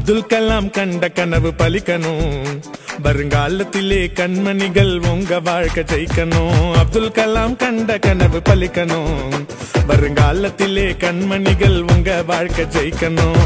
அப்துல் கலாம் கண்ட கனவு பலிக்கணும் வருங்காலத்திலே கண்மணிகள் உங்க வாழ்க்கை ஜெயிக்கணும் அப்துல் கலாம் கண்ட கனவு பலிக்கணும் வருங்காலத்திலே கண்மணிகள் உங்க வாழ்க்கை ஜெயிக்கணும்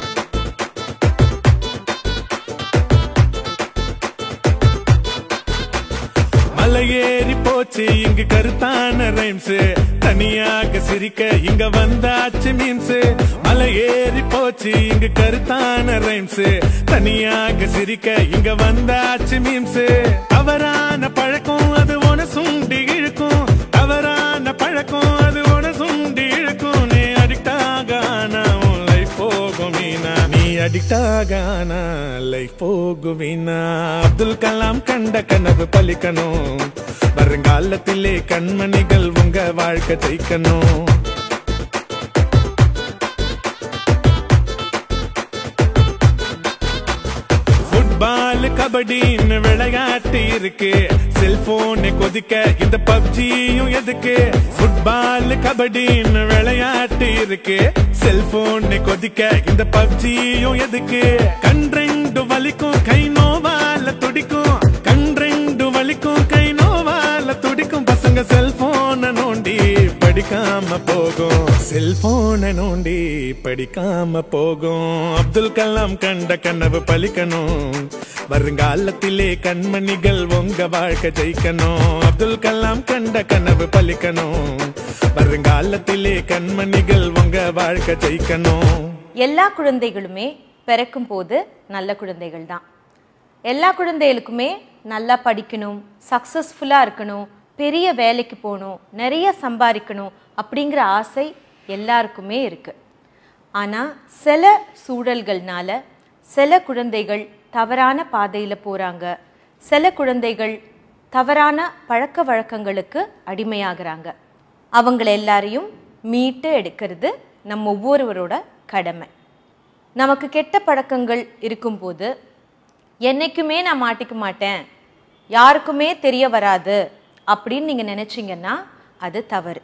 மலையேறி போச்சு இங்கு கருத்தான ரைம்ஸ் தனியாக சிரிக்க இங்க வந்தாச்சு மீன்ஸ் மலையேறி போச்சு இங்கு கருத்தான ரைம்ஸ் தனியாக சிரிக்க இங்க வந்தாச்சு மீன்ஸ் தவறான பழக்கம் அது உன சுண்டி இழுக்கும் தவறான பழக்கம் அது உன சுண்டி இழுக்கும் நீ அடிக்ட் ஆகானா உன் லைஃப் போகும் வீணா நீ அடிக்ட் ஆகானா லைஃப் போகும் வீணா அப்துல் கலாம் கண்ட கனவு பலிக்கணும் வருங்காலத்திலே கண்மணிகள் உங்க வாழ்க்கை ஜெயிக்கணும் ஃபுட்பால் கபடின்னு விளையாட்டு இருக்கு செல்போன் கொதிக்க இந்த பப்ஜியும் எதுக்கு ஃபுட்பால் கபடின்னு விளையாட்டு இருக்கு செல்போன் கொதிக்க இந்த பப்ஜியும் எதுக்கு கண் ரெண்டு வலிக்கும் கை நோவால துடிக்கும் கண் ரெண்டு வலிக்கும் கை நோவால துடிக்கும் பசங்க செல்போனை நோண்டி படிக்காம போகும் செல்போனை நோண்டி படிக்காம போகும் அப்துல் கலாம் கண்ட கனவு பலிக்கணும் வருங்காலத்திலே கண்மணிகள் உங்க வாழ்க்கை ஜெயிக்கணும் அப்துல் கலாம் கண்ட கனவு பலிக்கணும் வருங்காலத்திலே கண்மணிகள் உங்க வாழ்க்கை ஜெயிக்கணும் எல்லா குழந்தைகளுமே பிறக்கும் போது நல்ல குழந்தைகள் தான் எல்லா குழந்தைகளுக்குமே நல்லா படிக்கணும் சக்ஸஸ்ஃபுல்லாக இருக்கணும் பெரிய வேலைக்கு போகணும் நிறைய சம்பாதிக்கணும் அப்படிங்கிற ஆசை எல்லாருக்குமே இருக்கு ஆனால் சில சூழல்கள்னால சில குழந்தைகள் தவறான பாதையில் போகிறாங்க சில குழந்தைகள் தவறான பழக்க வழக்கங்களுக்கு அடிமையாகிறாங்க அவங்கள எல்லாரையும் மீட்டு எடுக்கிறது நம்ம ஒவ்வொருவரோட கடமை நமக்கு கெட்ட பழக்கங்கள் இருக்கும்போது என்னைக்குமே நான் மாட்டிக்க மாட்டேன் யாருக்குமே தெரிய வராது அப்படின்னு நீங்கள் நினச்சிங்கன்னா அது தவறு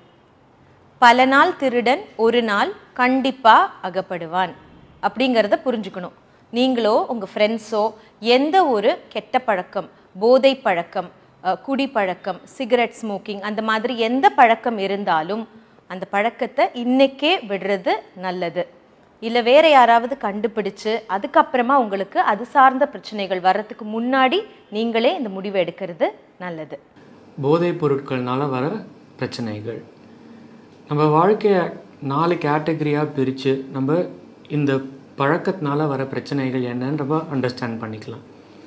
பல நாள் திருடன் ஒரு நாள் கண்டிப்பாக அகப்படுவான் அப்படிங்கிறத புரிஞ்சுக்கணும் நீங்களோ உங்கள் ஃப்ரெண்ட்ஸோ எந்த ஒரு கெட்ட பழக்கம் போதை பழக்கம் அஹ், குடி பழக்கம் சிகரெட் ஸ்மோக்கிங் அந்த மாதிரி எந்த பழக்கம் இருந்தாலும் அந்த பழக்கத்தை இன்னைக்கே விடுறது நல்லது இல்லை வேற யாராவது கண்டுபிடிச்சு அதுக்கப்புறமா உங்களுக்கு அது சார்ந்த பிரச்சனைகள் வர்றதுக்கு முன்னாடி நீங்களே இந்த முடிவை எடுக்கிறது நல்லது போதைப் பொருட்கள்னால வர பிரச்சனைகள் நம்ம வாழ்க்கையை நாலு கேட்டகரியாக பிரித்து நம்ம இந்த பழக்கத்தினால வர பிரச்சனைகள் என்னன்னு நம்ம அண்டர்ஸ்டாண்ட் பண்ணிக்கலாம்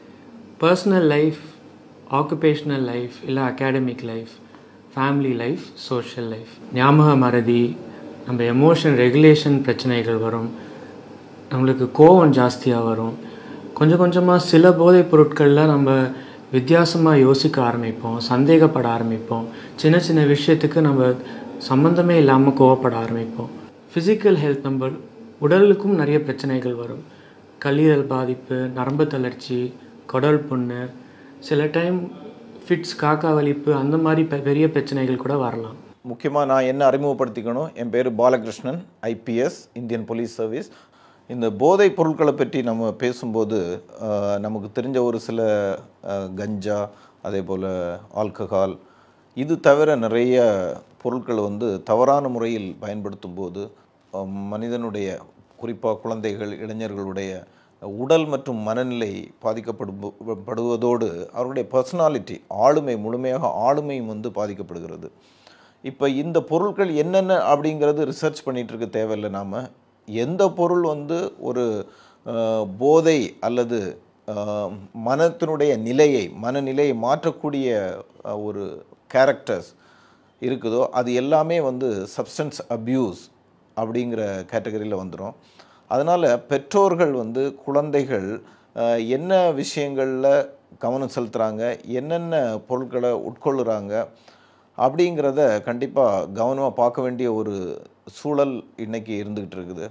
பர்சனல் லைஃப் ஆக்குபேஷனல் லைஃப் இல்லை academic life family life social life ஞாபக மறதி நம்ம எமோஷன் ரெகுலேஷன் பிரச்சனைகள் வரும் நம்மளுக்கு கோவம் ஜாஸ்தியாக வரும் கொஞ்சம் கொஞ்சமாக சில போதைப் பொருட்களில் நம்ம வித்தியாசமாக யோசிக்க ஆரம்பிப்போம் சந்தேகப்பட ஆரம்பிப்போம் சின்ன சின்ன விஷயத்துக்கு நம்ம சம்மந்தமே இல்லாமல் கோவப்பட ஆரம்பிப்போம் ஃபிசிக்கல் ஹெல்த் நம்ம உடலுக்கும் நிறைய பிரச்சனைகள் வரும் கல்லீரல் பாதிப்பு நரம்பு தளர்ச்சி குடல் புண்ணு சில டைம் ஃபிட்ஸ் காக்கா வலிப்பு அந்த மாதிரி பெ- பெரிய பிரச்சனைகள் கூட வரலாம் முக்கியமாக நான் என்ன அறிமுகப்படுத்திக்கணும் என் பேர் Balakrishnan IPS Indian police service இந்த போதைப் பொருட்களை பற்றி நம்ம பேசும்போது ஆஹ், நமக்கு தெரிஞ்ச ஒரு சில ஆஹ், கஞ்சா அதே போல் ஆல்கஹால் இது தவிர நிறைய பொருட்கள் வந்து தவறான முறையில் பயன்படுத்தும் போது ஆஹ், மனிதனுடைய குறிப்பாக குழந்தைகள் இளைஞர்களுடைய உடல் மற்றும் மனநிலை பாதிக்கப்படும் படுவதோடு அவருடைய பர்சனாலிட்டி ஆளுமை முழுமையாக ஆளுமையும் வந்து பாதிக்கப்படுகிறது இப்போ இந்த பொருட்கள் என்னென்ன அப்படிங்கிறது ரிசர்ச் பண்ணிட்டு இருக்க தேவையில்லை நாம் எந்த பொருள் வந்து ஒரு அஹ், போதை அல்லது அஹ், மனத்தினுடைய நிலையை மனநிலையை மாற்றக்கூடிய அஹ், ஒரு கேரக்டர்ஸ் இருக்குதோ அது எல்லாமே வந்து சப்ஸ்டன்ஸ் அப்யூஸ் அப்படிங்கிற கேட்டகரியில் வந்துடும் அதனால் பெற்றோர்கள் வந்து குழந்தைகள் அஹ், என்ன விஷயங்களில் கவனம் செலுத்துகிறாங்க என்னென்ன பொருட்களை உட்கொள்ளுறாங்க அப்படிங்கிறத கண்டிப்பாக கவனமாக பார்க்க வேண்டிய ஒரு சூழல் இன்னைக்கு இருந்துக்கிட்டு இருக்குது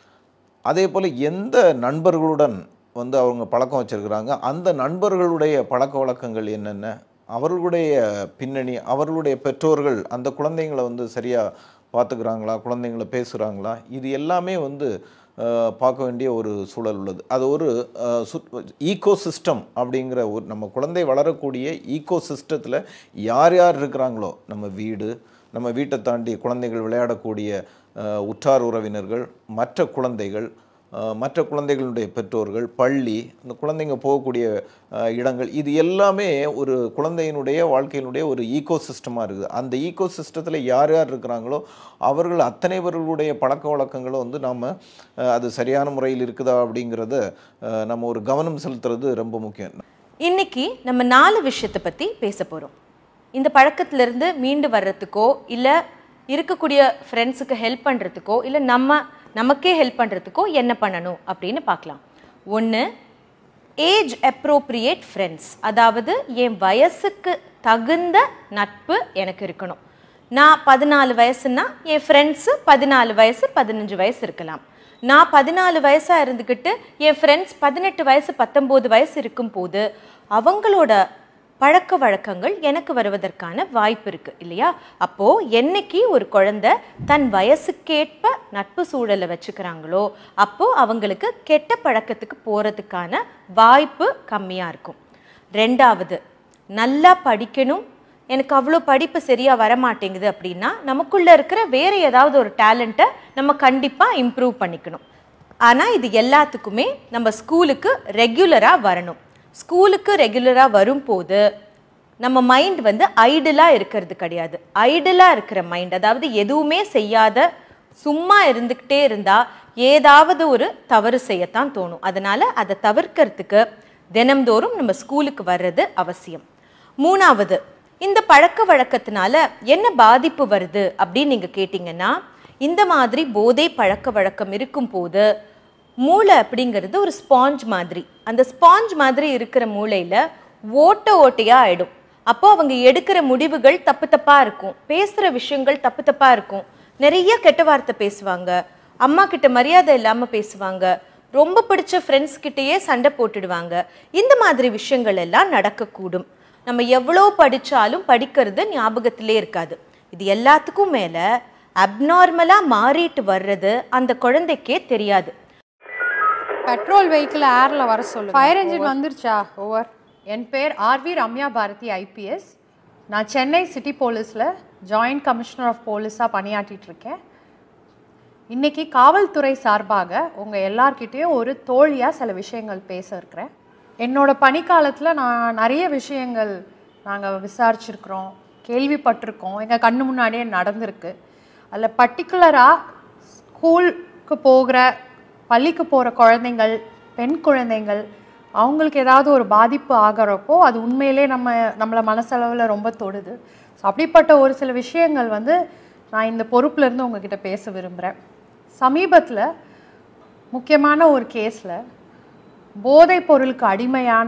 அதே போல் எந்த நண்பர்களுடன் வந்து அவங்க பழக்கம் வச்சுருக்கிறாங்க அந்த நண்பர்களுடைய பழக்க வழக்கங்கள் என்னென்ன அவர்களுடைய பின்னணி அவர்களுடைய பெற்றோர்கள் அந்த குழந்தைங்களை வந்து சரியாக பார்த்துக்கிறாங்களா குழந்தைங்கள பேசுகிறாங்களா இது எல்லாமே வந்து அஹ், பார்க்க வேண்டிய ஒரு சூழல் உள்ளது அது ஒரு ஈகோ சிஸ்டம் அப்படிங்கிற ஒரு நம்ம குழந்தை வளரக்கூடிய ஈகோ சிஸ்டத்தில் யார் யார் இருக்கிறாங்களோ நம்ம வீடு நம்ம வீட்டை தாண்டி குழந்தைகள் விளையாடக்கூடிய அஹ், உற்றார் உறவினர்கள் மற்ற குழந்தைகள் அஹ், மற்ற குழந்தைகளுடைய பெற்றோர்கள் பள்ளி அந்த குழந்தைங்க போகக்கூடிய அஹ், இடங்கள் இது எல்லாமே ஒரு குழந்தையினுடைய வாழ்க்கையினுடைய ஒரு ஈகோ சிஸ்டமாக இருக்குது அந்த ஈகோ சிஸ்டத்தில் யார் யார் இருக்கிறாங்களோ அவர்கள் அத்தனை பேர்களுடைய பழக்க வழக்கங்களும் வந்து நாம் அது சரியான முறையில் இருக்குதா அப்படிங்கிறத அஹ், நம்ம ஒரு கவனம் செலுத்துறது ரொம்ப முக்கியம் இன்னைக்கு நம்ம நாலு விஷயத்தை பற்றி பேச போகிறோம் இந்த பழக்கத்திலிருந்து மீண்டு வர்றதுக்கோ இல்லை இருக்கக்கூடிய ஃப்ரெண்ட்ஸுக்கு ஹெல்ப் பண்ணுறதுக்கோ இல்லை நம்ம நமக்கே ஹெல்ப் பண்ணுறதுக்கோ என்ன பண்ணணும் அப்படின்னு பார்க்கலாம் ஒன்று ஏஜ் அப்ரோப்ரியேட் ஃப்ரெண்ட்ஸ் அதாவது என் வயசுக்கு தகுந்த நட்பு எனக்கு இருக்கணும் நான் பதினாலு வயசுன்னா என் ஃப்ரெண்ட்ஸு பதினாலு வயசு பதினஞ்சு வயசு இருக்கலாம் நான் பதினாலு வயசாக இருந்துக்கிட்டு என் ஃப்ரெண்ட்ஸ் பதினெட்டு வயசு பத்தொம்போது வயசு இருக்கும் போது அவங்களோட பழக்க வழக்கங்கள் எனக்கு வருவதற்கான வாய்ப்பு இருக்கு இல்லையா அப்போ என்னைக்கு ஒரு குழந்தை தன் வயசுக்கேற்ப நட்பு சூழலை வச்சுக்கிறாங்களோ அப்போ அவங்களுக்கு கெட்ட பழக்கத்துக்கு போறதுக்கான வாய்ப்பு கம்மியா இருக்கும் ரெண்டாவது நல்லா படிக்கணும் எனக்கு அவ்வளோ படிப்பு சரியா வரமாட்டேங்குது அப்படின்னா நமக்குள்ள இருக்கிற வேற ஏதாவது ஒரு டேலண்ட்டை நம்ம கண்டிப்பா இம்ப்ரூவ் பண்ணிக்கணும் ஆனா இது எல்லாத்துக்குமே நம்ம ஸ்கூலுக்கு ரெகுலரா வரணும் ஸ்கூலுக்கு ரெகுலரா வரும்போது நம்ம மைண்ட் வந்து ஐடலா இருக்கிறது கிடையாது ஐடலா இருக்கிற மைண்ட் அதாவது எதுவுமே செய்யாத சும்மா இருந்துக்கிட்டே இருந்தா ஏதாவது ஒரு தவறு செய்யத்தான் தோணும் அதனால அதை தவிர்க்கிறதுக்கு தினம்தோறும் நம்ம ஸ்கூலுக்கு வர்றது அவசியம் மூணாவது இந்த பழக்க வழக்கத்தினால என்ன பாதிப்பு வருது அப்படின்னு நீங்க கேட்டிங்கன்னா இந்த மாதிரி போதை பழக்க வழக்கம் இருக்கும் போது மூளை அப்படிங்கிறது ஒரு ஸ்பாஞ்ச் மாதிரி அந்த ஸ்பாஞ்ச் மாதிரி இருக்கிற மூளையில ஓட்ட ஓட்டையா ஆயிடும் அப்போ அவங்க எடுக்கிற முடிவுகள் தப்பு தப்பா இருக்கும் பேசுற விஷயங்கள் தப்பு தப்பா இருக்கும் நிறைய கெட்ட வார்த்தை பேசுவாங்க அம்மா கிட்ட மரியாதை இல்லாம பேசுவாங்க ரொம்ப பிடிச்ச ஃப்ரெண்ட்ஸ் கிட்டயே சண்டை போட்டுடுவாங்க இந்த மாதிரி விஷயங்கள் எல்லாம் நடக்கக்கூடும் நம்ம எவ்வளோ படிச்சாலும் படிக்கிறது ஞாபகத்திலே இருக்காது இது எல்லாத்துக்கும் மேல அப்நார்மலா மாறிட்டு வர்றது அந்த குழந்தைக்கே தெரியாது பெட்ரோல் வெஹிக்கிள் ஏரில் வர சொல்லு ஃபயர் என்ஜின் வந்துருச்சா ஓவர் என் பேர் ஆர்வி ரம்யா பாரதி ஐபிஎஸ் நான் சென்னை சிட்டி போலீஸில் ஜாயிண்ட் கமிஷனர் ஆஃப் போலீஸாக பணியாற்றிட்டு இருக்கேன் இன்னைக்கு காவல்துறை சார்பாக உங்கள் எல்லார்கிட்டேயும் ஒரு தோழியாக சில விஷயங்கள் பேச இருக்கிறேன் என்னோட பணிக்காலத்தில் நான் நிறைய விஷயங்கள் நாங்கள் விசாரிச்சிருக்கிறோம் கேள்விப்பட்டிருக்கோம் எங்கள் கண்ணு முன்னாடியே நடந்திருக்கு அதில் பர்டிகுலராக ஸ்கூலுக்கு போகிற பள்ளிக்கு போகிற குழந்தைங்கள் பெண் குழந்தைங்கள் அவங்களுக்கு ஏதாவது ஒரு பாதிப்பு ஆகிறப்போ அது உண்மையிலே நம்ம நம்மளை மனசளவில் ரொம்ப தொடுது ஸோ அப்படிப்பட்ட ஒரு சில விஷயங்கள் வந்து நான் இந்த பொறுப்புல இருந்து உங்ககிட்ட பேச விரும்புகிறேன் சமீபத்தில் முக்கியமான ஒரு கேஸில் போதைப் பொருளுக்கு அடிமையான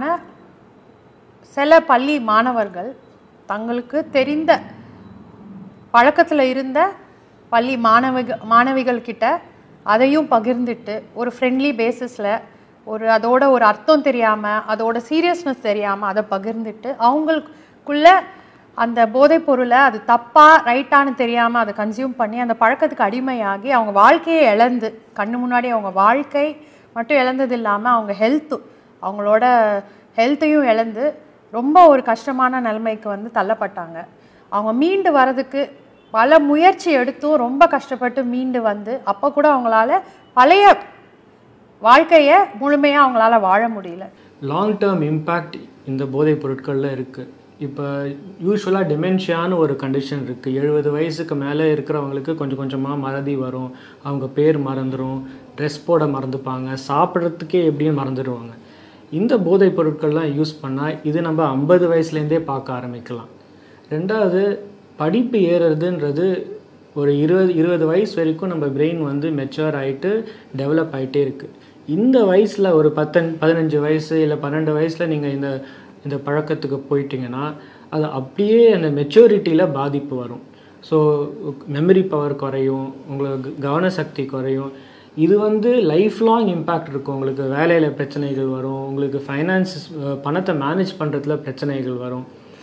சில பள்ளி மாணவர்கள் தங்களுக்கு தெரிந்த பழக்கத்தில் இருந்த பள்ளி மாணவிக மாணவிகள் கிட்ட அதையும் பகிர்ந்துட்டு ஒரு ஃப்ரெண்ட்லி பேசிஸில் ஒரு அதோட ஒரு அர்த்தம் தெரியாமல் அதோட சீரியஸ்னஸ் தெரியாமல் அதை பகிர்ந்துட்டு அவங்களுக்குள்ள அந்த போதைப் பொருளை அது தப்பாக ரைட்டானு தெரியாமல் அதை கன்சியூம் பண்ணி அந்த பழக்கத்துக்கு அடிமையாகி அவங்க வாழ்க்கையை இழந்து கண்ணு முன்னாடி அவங்க வாழ்க்கை மட்டும் இழந்தது இல்லாமல் அவங்க ஹெல்த்து அவங்களோட ஹெல்த்தையும் இழந்து ரொம்ப ஒரு கஷ்டமான நிலைமைக்கு வந்து தள்ளப்பட்டாங்க அவங்க மீண்டு வரதுக்கு பல முயற்சி எடுத்தும் ரொம்ப கஷ்டப்பட்டு மீண்டு வந்து அப்போ கூட அவங்களால பழைய வாழ்க்கையை முழுமையாக அவங்களால வாழ முடியல லாங் டேர்ம் இம்பேக்ட் இந்த போதைப் பொருட்களில் இருக்குது இப்போ யூஸ்வலாக டிமென்ஷியான்னு ஒரு கண்டிஷன் இருக்குது எழுபது வயசுக்கு மேலே இருக்கிறவங்களுக்கு கொஞ்சம் கொஞ்சமாக மறதி வரும் அவங்க பேர் மறந்துடும் ட்ரெஸ் போட மறந்துப்பாங்க சாப்பிட்றதுக்கே எப்படியும் மறந்துடுவாங்க இந்த போதைப் பொருட்கள்லாம் யூஸ் பண்ணால் இது நம்ம ஐம்பது வயசுலேருந்தே பார்க்க ஆரம்பிக்கலாம் ரெண்டாவது படிப்பு ஏறுறதுன்றது ஒரு இருபது இருபது வயசு வரைக்கும் நம்ம பிரெயின் வந்து மெச்சூர் ஆகிட்டு டெவலப் ஆகிட்டே இருக்குது இந்த வயசில் ஒரு பத்தன் பதினஞ்சு வயசு இல்லை பன்னெண்டு வயசில் நீங்கள் இந்த இந்த பழக்கத்துக்கு போயிட்டீங்கன்னா அது அப்படியே அந்த மெச்சூரிட்டியில் பாதிப்பு வரும் ஸோ மெமரி பவர் குறையும் உங்களுக்கு கவன சக்தி குறையும் இது வந்து லைஃப் லாங் இம்பேக்ட் இருக்கும் உங்களுக்கு வேலையில் பிரச்சனைகள் வரும் உங்களுக்கு ஃபைனான்ஸ் பணத்தை மேனேஜ் பண்ணுறதுல பிரச்சனைகள் வரும்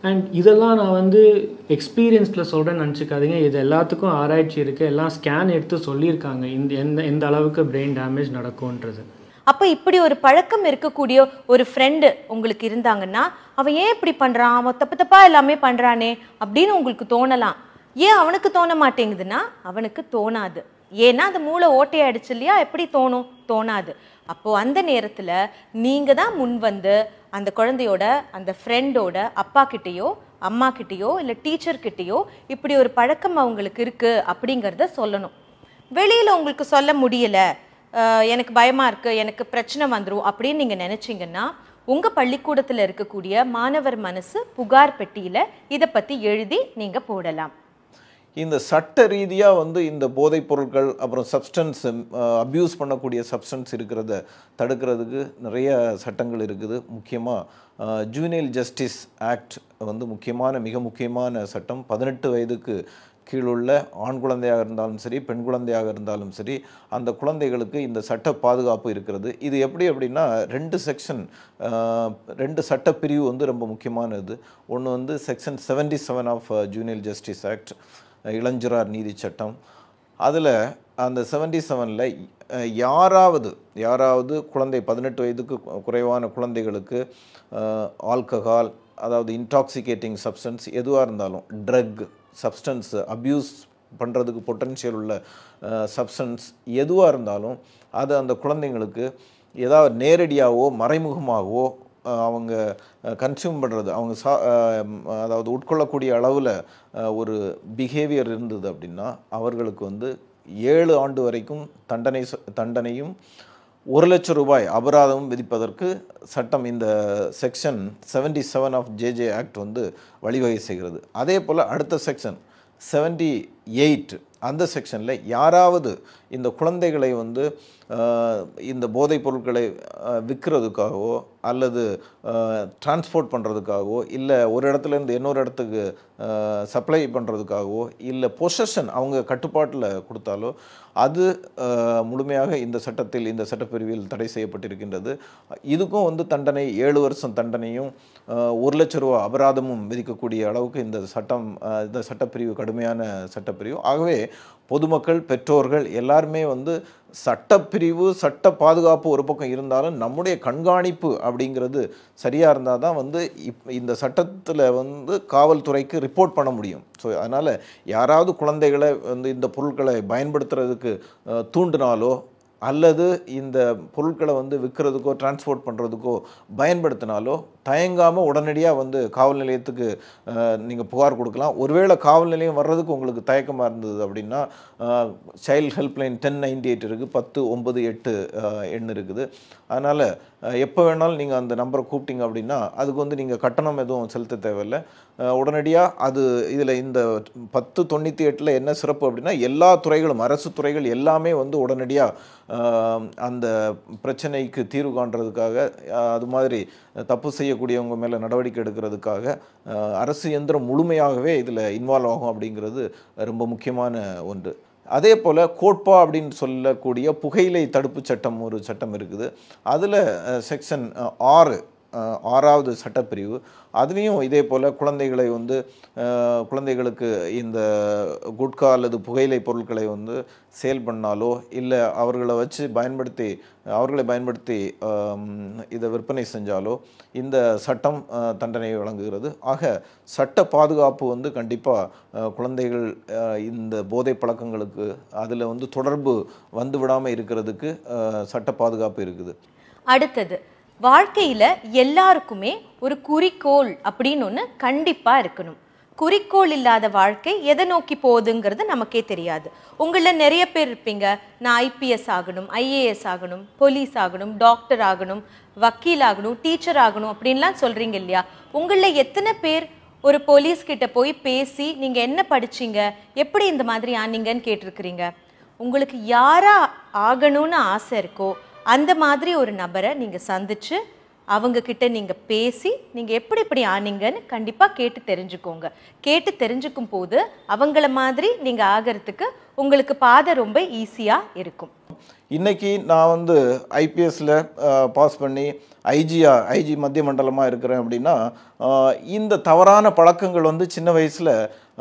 அண்ட் இதெல்லாம் நான் வந்து எக்ஸ்பீரியன்ஸில் சொல்கிறேன்னு நினச்சிக்காதீங்க இது எல்லாத்துக்கும் ஆராய்ச்சி இருக்குது எல்லாம் ஸ்கேன் எடுத்து சொல்லியிருக்காங்க இந்த எந்த எந்த அளவுக்கு பிரெயின் டேமேஜ் நடக்கும்ன்றது அப்போ இப்படி ஒரு பழக்கம் இருக்கக்கூடிய ஒரு ஃப்ரெண்டு உங்களுக்கு இருந்தாங்கன்னா அவன் ஏன் இப்படி பண்ணுறான் அவன் தப்பு தப்பா எல்லாமே பண்ணுறானே அப்படின்னு உங்களுக்கு தோணலாம் ஏன் அவனுக்கு தோண மாட்டேங்குதுன்னா அவனுக்கு தோணாது ஏன்னா அந்த மூளை ஓட்டையாயிடுச்சு இல்லையா எப்படி தோணும் தோணாது அப்போ அந்த நேரத்தில் நீங்கள் தான் முன் வந்து அந்த குழந்தையோட அந்த ஃப்ரெண்டோட அப்பா கிட்டேயோ அம்மா கிட்டேயோ இல்லை டீச்சர் கிட்டேயோ இப்படி ஒரு பழக்கம் அவங்களுக்கு இருக்கு அப்படிங்கிறத சொல்லணும் வெளியில் உங்களுக்கு சொல்ல முடியல அஹ் எனக்கு பயமா இருக்கு எனக்கு பிரச்சனை வந்துரும் அப்படின்னு நீங்க நினைச்சீங்கன்னா உங்க பள்ளிக்கூடத்துல இருக்கக்கூடிய மாணவர் மனசு புகார் பெட்டியில இதை பத்தி எழுதி நீங்க போடலாம் இந்த சட்ட ரீதியாக வந்து இந்த போதைப் பொருட்கள் அப்புறம் சப்ஸ்டன்ஸ் அப்யூஸ் பண்ணக்கூடிய சப்ஸ்டன்ஸ் இருக்கிறத தடுக்கிறதுக்கு நிறைய சட்டங்கள் இருக்குது முக்கியமாக ஜூனியல் ஜஸ்டிஸ் ஆக்ட் வந்து முக்கியமான மிக முக்கியமான சட்டம் பதினெட்டு வயதுக்கு கீழுள்ள ஆண் குழந்தையாக இருந்தாலும் சரி பெண் குழந்தையாக இருந்தாலும் சரி அந்த குழந்தைகளுக்கு இந்த சட்ட பாதுகாப்பு இருக்கிறது இது எப்படி அப்படின்னா ரெண்டு செக்ஷன் ரெண்டு சட்ட பிரிவு வந்து ரொம்ப முக்கியமானது ஒன்று வந்து section seventy seven of juvenile justice act இளஞ்சிறார் நீதி சட்டம் அதில் அந்த செவன்டி செவனில் யாராவது யாராவது குழந்தை பதினெட்டு வயதுக்கு கு- குறைவான குழந்தைகளுக்கு ஆல்கஹால் அதாவது இன்டாக்சிகேட்டிங் சப்ஸ்டன்ஸ் எதுவாக இருந்தாலும் ட்ரக் சப்ஸ்டன்ஸ் அப்யூஸ் பண்ணுறதுக்கு பொட்டன்ஷியல் உள்ள சப்ஸ்டன்ஸ் எதுவாக இருந்தாலும் அது அந்த குழந்தைங்களுக்கு ஏதாவது நேரடியாகவோ மறைமுகமாகவோ அஹ், அவங்க கன்சியூம் பண்ணுறது அவங்க சா அஹ், ம், அதாவது உட்கொள்ளக்கூடிய அளவில் ஒரு பிஹேவியர் இருந்தது அப்படின்னா அவர்களுக்கு வந்து ஏழு ஆண்டு வரைக்கும் தண்டனை ச- தண்டனையும் ஒரு லட்சம் ரூபாய் அபராதமும் விதிப்பதற்கு சட்டம் இந்த section seventy seven of JJ act வந்து வழிவகை செய்கிறது அதே போல் அடுத்த செக்ஷன் செவன்டி எயிட் அந்த செக்ஷனில் யாராவது இந்த குழந்தைகளை வந்து ஆஹ், இந்த போதைப் பொருட்களை ஆஹ், விற்கிறதுக்காகவோ அல்லது டிரான்ஸ்போர்ட் பண்ணுறதுக்காகவோ இல்லை ஒரு இடத்துல இருந்து இன்னொரு இடத்துக்கு சப்ளை பண்ணுறதுக்காகவோ இல்லை பொசஷன் அவங்க கட்டுப்பாட்டில் கொடுத்தாலோ அது ஆஹ், முழுமையாக இந்த சட்டத்தில் இந்த சட்டப்பிரிவில் தடை செய்யப்பட்டிருக்கின்றது இதுக்கும் வந்து தண்டனை ஏழு வருஷம் தண்டனையும் ஆஹ், ஒரு லட்ச ரூபா அபராதமும் விதிக்கக்கூடிய அளவுக்கு இந்த சட்டம் ஆஹ், இந்த சட்டப்பிரிவு கடுமையான சட்டப்பிரிவு ஆகவே பொதுமக்கள் பெற்றோர்கள் எல்லாருமே வந்து சட்டப்பிரிவு சட்ட பாதுகாப்பு ஒரு பக்கம் இருந்தாலும் நம்முடைய கண்காணிப்பு அப்படிங்கிறது சரியாக இருந்தால் தான் வந்து இப் இந்த சட்டத்தில் வந்து காவல்துறைக்கு ரிப்போர்ட் பண்ண முடியும் ஸோ அதனால் யாராவது குழந்தைகளை வந்து இந்த பொருட்களை பயன்படுத்துறதுக்கு அஹ், தூண்டினாலோ அல்லது இந்த பொருட்களை வந்து விற்கிறதுக்கோ டிரான்ஸ்போர்ட் பண்ணுறதுக்கோ பயன்படுத்தினாலோ தயங்காமல் உடனடியாக வந்து காவல் நிலையத்துக்கு நீங்கள் புகார் கொடுக்கலாம் ஒருவேளை காவல் நிலையம் வர்றதுக்கு உங்களுக்கு தயக்கமாக இருந்தது அப்படின்னா child helpline ten ninety eight இருக்குது பத்து ஒன்பது எட்டு அஹ், எண் இருக்குது அதனால் எப்போ வேணாலும் நீங்கள் அந்த நம்பரை கூப்பிட்டீங்க அப்படின்னா அதுக்கு வந்து நீங்கள் கட்டணம் எதுவும் செலுத்த தேவையில்லை உடனடியாக அது இதில் இந்த பத்து தொண்ணூற்றி எட்டில் என்ன சிறப்பு அப்படின்னா எல்லா துறைகளும் அரசு துறைகள் எல்லாமே வந்து உடனடியாக அந்த பிரச்சனைக்கு தீர்வு காண்றதுக்காக அஹ், அது மாதிரி தப்பு செய்யக்கூடியவங்க மேலே நடவடிக்கை எடுக்கிறதுக்காக அஹ், அரசு இயந்திரம் முழுமையாகவே இதில் இன்வால்வ் ஆகும் அப்படிங்கிறது ரொம்ப முக்கியமான ஒன்று அதே போல் கோட்பா அப்படின்னு சொல்லக்கூடிய புகையிலை தடுப்பு சட்டம் ஒரு சட்டம் இருக்குது அதில் செக்ஷன் ஆறு அஹ், ஆறாவது சட்டப்பிரிவு அதுலேயும் இதே போல் குழந்தைகளை வந்து அஹ், குழந்தைகளுக்கு இந்த குட்கா அல்லது புகையிலை பொருட்களை வந்து சேல் பண்ணாலோ இல்லை அவர்களை வச்சு பயன்படுத்தி அவர்களை பயன்படுத்தி ஆம், இதை விற்பனை செஞ்சாலோ இந்த சட்டம் அஹ், தண்டனை வழங்குகிறது ஆக சட்ட பாதுகாப்பு வந்து கண்டிப்பாக குழந்தைகள் அஹ், இந்த போதை பழக்கங்களுக்கு அதில் வந்து தொடர்பு வந்து விடாமல் இருக்கிறதுக்கு அஹ், சட்ட பாதுகாப்பு இருக்குது அடுத்தது வாழ்க்கையில எல்லாருக்குமே ஒரு குறிக்கோள் அப்படின்னு ஒன்று கண்டிப்பா இருக்கணும் குறிக்கோள் இல்லாத வாழ்க்கை எதை நோக்கி போகுதுங்கிறது நமக்கே தெரியாது உங்களில் நிறைய பேர் இருப்பீங்க நான் ஐபிஎஸ் ஆகணும் ஐஏஎஸ் ஆகணும் போலீஸ் ஆகணும் டாக்டர் ஆகணும் வக்கீல் ஆகணும் டீச்சர் ஆகணும் அப்படின்லாம் சொல்றீங்க இல்லையா உங்களில் எத்தனை பேர் ஒரு போலீஸ் கிட்ட போய் பேசி நீங்க என்ன படிச்சீங்க எப்படி இந்த மாதிரி ஆனீங்கன்னு கேட்டிருக்கிறீங்க உங்களுக்கு யாரா ஆகணும்னு ஆசை இருக்கோ அந்த மாதிரி ஒரு நபரை நீங்க சந்திச்சு அவங்க கிட்ட நீங்க பேசி நீங்க எப்படி இப்படி ஆனீங்கன்னு கண்டிப்பா கேட்டு தெரிஞ்சுக்கோங்க கேட்டு தெரிஞ்சுக்கும் போது அவங்கள மாதிரி நீங்க ஆகிறதுக்கு உங்களுக்கு பாதை ரொம்ப ஈஸியா இருக்கும் இன்னைக்கு நான் வந்து ஐபிஎஸ்ல பாஸ் பண்ணி ஐஜியா ஐஜி மத்திய மண்டலமாக இருக்கிறேன் அப்படின்னா ஆஹ், இந்த தவறான பழக்கங்கள் வந்து சின்ன வயசில்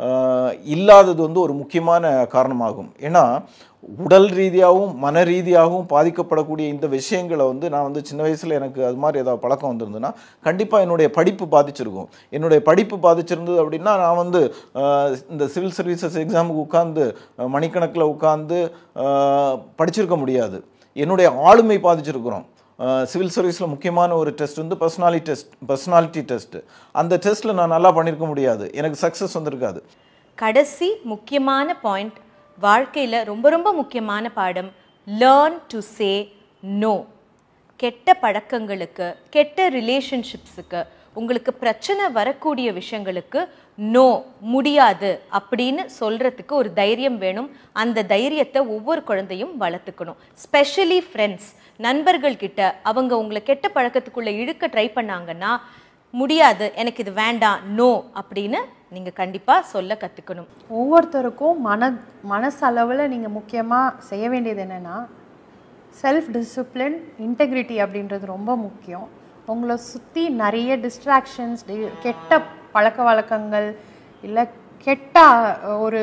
இல்லாதது வந்து ஒரு முக்கியமான காரணமாகும் ஏன்னா உடல் ரீதியாகவும் மன ரீதியாகவும் பாதிக்கப்படக்கூடிய இந்த விஷயங்களை வந்து நான் வந்து சின்ன வயசில் எனக்கு அது மாதிரி ஏதாவது பழக்கம் வந்திருந்ததுன்னா கண்டிப்பாக என்னுடைய படிப்பு பாதிச்சிருக்கும் என்னுடைய படிப்பு பாதிச்சிருந்தது அப்படின்னா நான் வந்து ஆஹ், இந்த சிவில் சர்வீசஸ் எக்ஸாமுக்கு உட்காந்து மணிக்கணக்கில் உட்காந்து படிச்சிருக்க முடியாது என்னுடைய ஆளுமை பாதிச்சிருக்கிறோம் சிவில் சர்வீஸில் முக்கியமான ஒரு டெஸ்ட் வந்து பர்சனாலிட்டி டெஸ்ட் பர்சனாலிட்டி டெஸ்ட் அந்த டெஸ்ட்டில் நான் நல்லா பண்ணியிருக்க முடியாது எனக்கு சக்ஸஸ் வந்திருக்காது கடைசி முக்கியமான பாயிண்ட் வாழ்க்கையில் ரொம்ப ரொம்ப முக்கியமான பாடம் லேர்ன் டு சே நோ கெட்ட பழக்கங்களுக்கு கெட்ட ரிலேஷன்ஷிப்ஸுக்கு உங்களுக்கு பிரச்சனை வரக்கூடிய விஷயங்களுக்கு நோ முடியாது அப்படின்னு சொல்றதுக்கு ஒரு தைரியம் வேணும் அந்த தைரியத்தை ஒவ்வொரு குழந்தையும் வளர்த்துக்கணும் ஸ்பெஷலி ஃப்ரெண்ட்ஸ் நண்பர்கள் கிட்ட அவங்க உங்களை கெட்ட பழக்கத்துக்குள்ள இழுக்க ட்ரை பண்ணாங்கன்னா முடியாது எனக்கு இது வேண்டாம் நோ அப்படின்னு நீங்க கண்டிப்பா சொல்ல கத்துக்கணும் ஒவ்வொருத்தருக்கும் மன மனசளவில் நீங்கள் முக்கியமாக செய்ய வேண்டியது என்னென்னா செல்ஃப் டிசிப்ளின் இன்டெகிரிட்டி அப்படின்றது ரொம்ப முக்கியம் உங்களை சுற்றி நிறைய டிஸ்ட்ராக்ஷன்ஸ் கெட்ட பழக்க வழக்கங்கள் இல்லை கெட்ட அஹ், ஒரு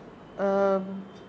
அஹ்,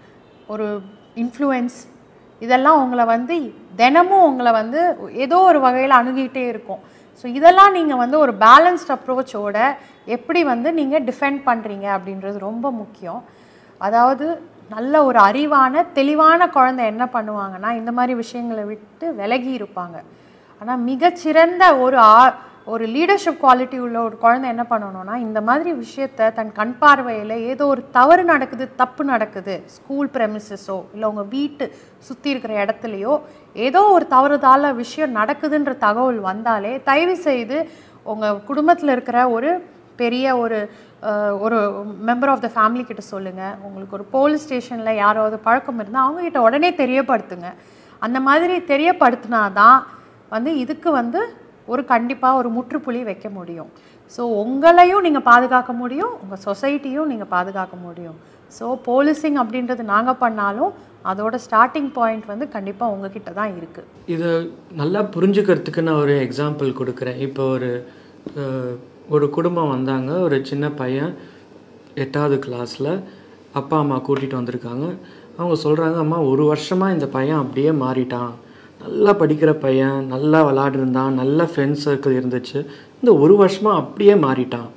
ஒரு இன்ஃப்ளூயன்ஸ் இதெல்லாம் உங்களை வந்து தினமும் உங்களை வந்து ஏதோ ஒரு வகையில் அணுகிட்டே இருக்கும் ஸோ இதெல்லாம் நீங்கள் வந்து ஒரு பேலன்ஸ்ட் அப்ரோச்சோட எப்படி வந்து நீங்கள் டிஃபெண்ட் பண்ணுறீங்க அப்படின்றது ரொம்ப முக்கியம் அதாவது நல்ல ஒரு அறிவான தெளிவான குழந்தை என்ன பண்ணுவாங்கன்னா இந்த மாதிரி விஷயங்களை விட்டு விலகி இருப்பாங்க ஆனால் மிகச்சிறந்த ஒரு ஆ ஒரு லீடர்ஷிப் குவாலிட்டி உள்ள ஒரு குழந்தை என்ன பண்ணணும்னா இந்த மாதிரி விஷயத்த தன் கண் பார்வையில் ஏதோ ஒரு தவறு நடக்குது தப்பு நடக்குது ஸ்கூல் ப்ரெமிசஸோ இல்லை உங்கள் வீட்டு சுற்றி இருக்கிற இடத்துலையோ ஏதோ ஒரு தவறுதால விஷயம் நடக்குதுன்ற தகவல் வந்தாலே தயவு செய்து உங்கள் குடும்பத்தில் இருக்கிற ஒரு பெரிய ஒரு அஹ், ஒரு மெம்பர் ஆஃப் த ஃபேமிலி கிட்ட சொல்லுங்கள் உங்களுக்கு ஒரு போலீஸ் ஸ்டேஷனில் யாராவது பழக்கம் இருந்தால் அவங்ககிட்ட உடனே தெரியப்படுத்துங்க அந்த மாதிரி தெரியப்படுத்தினா தான் வந்து இதுக்கு வந்து ஒரு கண்டிப்பாக ஒரு முற்றுப்புள்ளி வைக்க முடியும் ஸோ உங்களையும் நீங்கள் பாதுகாக்க முடியும் உங்கள் சொசைட்டியும் நீங்கள் பாதுகாக்க முடியும் ஸோ போலீசிங் அப்படின்றது நாங்கள் பண்ணாலும் அதோட ஸ்டார்டிங் பாயிண்ட் வந்து கண்டிப்பாக உங்ககிட்ட தான் இருக்குது இதை நல்லா புரிஞ்சுக்கிறதுக்கு நான் ஒரு எக்ஸாம்பிள் கொடுக்குறேன் இப்போ ஒரு அஹ், ஒரு குடும்பம் வந்தாங்க ஒரு சின்ன பையன் எட்டாவது கிளாஸில் அப்பா அம்மா கூட்டிகிட்டு வந்திருக்காங்க அவங்க சொல்கிறாங்க அம்மா ஒரு வருஷமாக இந்த பையன் அப்படியே மாறிட்டான் நல்லா படிக்கிற பையன் நல்லா விளாடிருந்தான் நல்ல ஃப்ரெண்ட்ஸ் சர்க்கிள் இருந்துச்சு இந்த ஒரு வருஷமாக அப்படியே மாறிட்டான்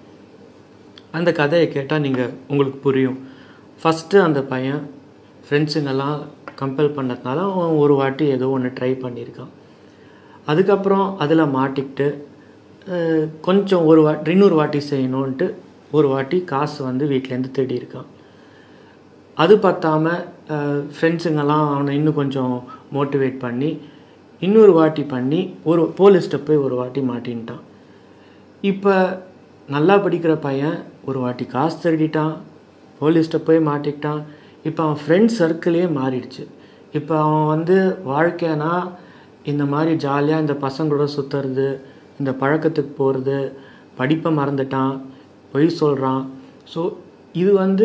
அந்த கதையை கேட்டால் நீங்கள் உங்களுக்கு புரியும் ஃபஸ்ட்டு அந்த பையன் ஃப்ரெண்ட்ஸுங்கெல்லாம் கம்பல் பண்ணதுனால அவன் ஒரு வாட்டி ஏதோ ஒன்று ட்ரை பண்ணியிருக்கான் அதுக்கப்புறம் அதில் மாட்டிக்கிட்டு அஹ், கொஞ்சம் ஒரு வாட்டி இன்னொரு வாட்டி செய்யணுன்ட்டு ஒரு வாட்டி காசு வந்து வீட்டிலேருந்து தேடி இருக்கான் அது பத்தாம ஃப்ரெண்ட்ஸுங்கெல்லாம் அவனை இன்னும் கொஞ்சம் மோட்டிவேட் பண்ணி இன்னொரு வாட்டி பண்ணி ஒரு போலீஸ்கிட்ட போய் ஒரு வாட்டி மாட்டின்ட்டான் இப்போ நல்லா படிக்கிற பையன் ஒரு வாட்டி காசு திருடிட்டான் போலீஸ்கிட்ட போய் மாட்டிக்கிட்டான் இப்போ அவன் ஃப்ரெண்ட் சர்க்கிளே மாறிடுச்சு இப்போ அவன் வந்து வாழ்க்கைனா இந்த மாதிரி ஜாலியாக இந்த பசங்களோட சுற்றுறது இந்த பழக்கத்துக்கு போகிறது படிப்பை மறந்துட்டான் பொய் சொல்கிறான் ஸோ இது வந்து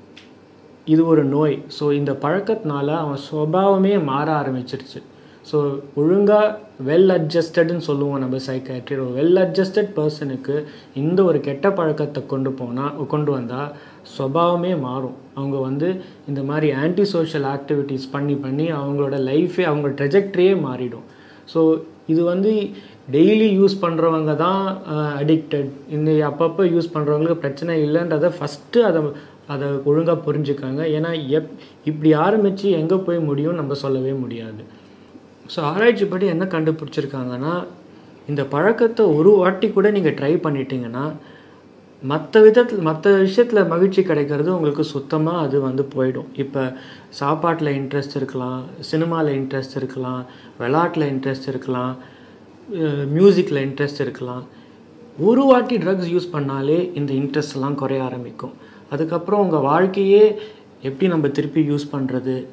இது ஒரு நோய் ஸோ இந்த பழக்கத்தினால அவன் சுபாவமே மாற ஆரம்பிச்சிருச்சு ஸோ ஒழுங்காக வெல் அட்ஜஸ்டட்னு சொல்லுவோம் நம்ம சைக்காட்ரி ஒரு வெல் அட்ஜஸ்டட் பர்சனுக்கு இந்த ஒரு கெட்ட பழக்கத்தை கொண்டு போனால் கொண்டு வந்தால் சுபாவமே மாறும் அவங்க வந்து இந்த மாதிரி ஆன்டி சோஷியல் ஆக்டிவிட்டீஸ் பண்ணி பண்ணி அவங்களோட லைஃபே அவங்க ட்ரெஜெக்ட்ரியே மாறிடும் ஸோ இது வந்து டெய்லி யூஸ் பண்ணுறவங்க தான் அடிக்டட் இந்த அப்பப்போ யூஸ் பண்ணுறவங்களுக்கு பிரச்சனை இல்லைன்றதை ஃபஸ்ட்டு அதை அதை ஒழுங்காக புரிஞ்சுக்காங்க ஏன்னா எப் இப்படி ஆரம்பித்து எங்கே போய் முடியும் நம்ம சொல்லவே முடியாது ஸோ ஆராய்ச்சிப்படி என்ன கண்டுபிடிச்சிருக்காங்கன்னா இந்த பழக்கத்தை ஒரு வாட்டி கூட நீங்கள் ட்ரை பண்ணிட்டீங்கன்னா மற்ற விதத்தில் மற்ற விஷயத்தில் மகிழ்ச்சி கிடைக்கிறது உங்களுக்கு சுத்தமாக அது வந்து போயிடும் இப்போ சாப்பாட்டில் இன்ட்ரெஸ்ட் இருக்கலாம் சினிமாவில் இன்ட்ரெஸ்ட் இருக்கலாம் விளாட்டில் இன்ட்ரெஸ்ட் இருக்கலாம் மியூசிக்கில் இன்ட்ரெஸ்ட் இருக்கலாம் ஒரு வாட்டி ட்ரக்ஸ் யூஸ் பண்ணாலே இந்த இன்ட்ரெஸ்ட் எல்லாம் குறைய ஆரம்பிக்கும் அதுக்கப்புறம் உங்கள் வாழ்க்கையே எப்படி நம்ம திருப்பி யூஸ் பண்ணுறது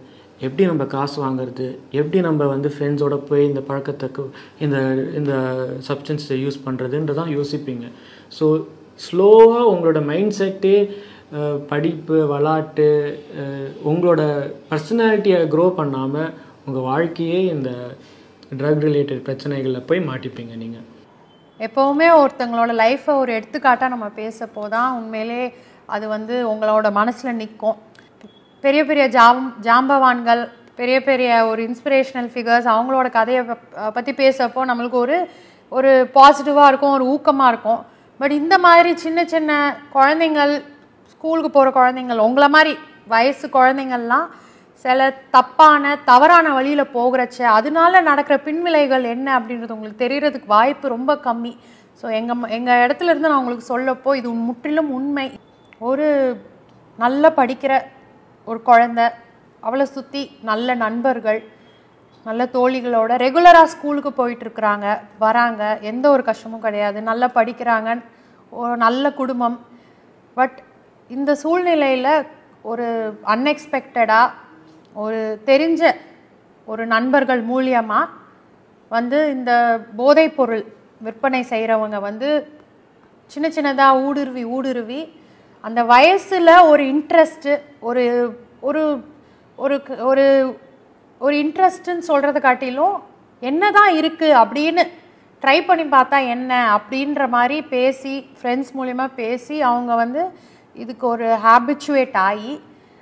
எப்படி நம்ம காசு வாங்குறது எப்படி நம்ம வந்து ஃப்ரெண்ட்ஸோட போய் இந்த பழக்கத்துக்கு இந்த இந்த சப்ஸ்டன்ஸை யூஸ் பண்ணுறதுன்றதான் யோசிப்பீங்க ஸோ ஸ்லோவாக உங்களோட மைண்ட் செட்டே படிப்பு விளாட்டு அஹ், உங்களோட பர்சனாலிட்டியை க்ரோ பண்ணாமல் உங்கள் வாழ்க்கையே இந்த ட்ரக் ரிலேட்டட் பிரச்சனைகளில் போய் மாட்டிப்பீங்க நீங்கள் எப்போவுமே ஒருத்தங்களோட லைஃப்பை ஒரு எடுத்துக்காட்டாக நம்ம பேசப்போ தான் உண்மையிலே அது வந்து உங்களோட மனசில் நிற்கும் பெரிய பெரிய ஜாம் ஜாம்பவான்கள் பெரிய பெரிய ஒரு இன்ஸ்பிரேஷனல் ஃபிகர்ஸ் அவங்களோட கதையை பற்றி பேசப்போ நம்மளுக்கு ஒரு ஒரு பாசிட்டிவாக இருக்கும் ஒரு ஊக்கமாக இருக்கும் பட் இந்த மாதிரி சின்ன சின்ன குழந்தைங்கள் ஸ்கூலுக்கு போகிற குழந்தைங்கள் உங்களை மாதிரி வயசு குழந்தைங்கள்லாம் சில தப்பான தவறான வழியில் போகிறச்ச அதனால நடக்கிற பின்விளைகள் என்ன அப்படின்றது உங்களுக்கு தெரியறதுக்கு வாய்ப்பு ரொம்ப கம்மி ஸோ எங்கள் எங்கள் இடத்துல இருந்து நான் உங்களுக்கு சொல்லப்போ இது முற்றிலும் உண்மை ஒரு நல்ல படிக்கிற ஒரு குழந்தை அவளை சுற்றி நல்ல நண்பர்கள் நல்ல தோழிகளோட ரெகுலராக ஸ்கூலுக்கு போயிட்டு இருக்கிறாங்க வராங்க எந்த ஒரு கஷ்டமும் கிடையாது நல்லா படிக்கிறாங்க ஒரு நல்ல குடும்பம் பட் இந்த சூழ்நிலையில் ஒரு அன்எக்ஸ்பெக்டடாக ஒரு தெரிஞ்ச ஒரு நண்பர்கள் மூலியமாக வந்து இந்த போதைப் பொருள் விற்பனை செய்கிறவங்க வந்து சின்ன சின்னதாக ஊடுருவி ஊடுருவி அந்த வயசில் ஒரு இன்ட்ரெஸ்ட்டு ஒரு ஒரு ஒரு க- ஒரு ஒரு இன்ட்ரெஸ்ட்டுன்னு சொல்கிறத காட்டிலும் என்ன தான் இருக்குது அப்படின்னு ட்ரை பண்ணி பார்த்தா என்ன அப்படின்ற மாதிரி பேசி ஃப்ரெண்ட்ஸ் மூலிமா பேசி அவங்க வந்து இதுக்கு ஒரு ஹேபிச்சுவேட் ஆகி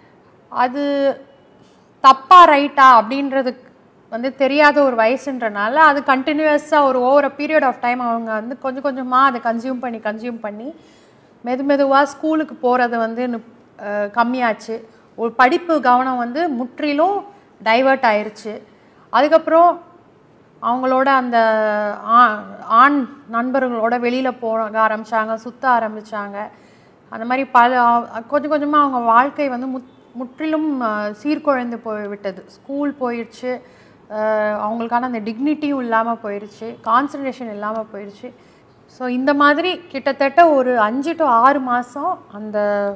அது தப்பா ரைட்டா அப்படின்றது வந்து தெரியாத ஒரு வயசுன்றனால அது கண்டினியூஸாக ஒரு ஓவர் பீரியட் ஆஃப் டைம் அவங்க வந்து கொஞ்சம் கொஞ்சமாக அதை கன்சியூம் பண்ணி கன்சியூம் பண்ணி மெது மெதுவாக ஸ்கூலுக்கு போகிறது வந்து நுப்- அஹ் கம்மியாச்சு ஒரு படிப்பு கவனம் வந்து முற்றிலும் டைவர்ட் ஆயிருச்சு அதுக்கப்புறம் அவங்களோட அந்த ஆ- ஆண் நண்பர்களோட வெளியில் போக ஆரம்பிச்சாங்க சுத்த ஆரம்பிச்சாங்க அந்த மாதிரி பல அ- கொஞ்சம் கொஞ்சமாக அவங்க வாழ்க்கை வந்து முத் முற்றிலும் அஹ், சீர்குலைந்து போய் விட்டது ஸ்கூல் போயிடுச்சு அஹ், அவங்களுக்கான அந்த டிக்னிட்டியும் இல்லாமல் போயிடுச்சு கான்சன்ட்ரேஷன் இல்லாமல் போயிடுச்சு ஸோ இந்த மாதிரி கிட்டத்தட்ட ஒரு அஞ்சு டு ஆறு மாதம் அந்த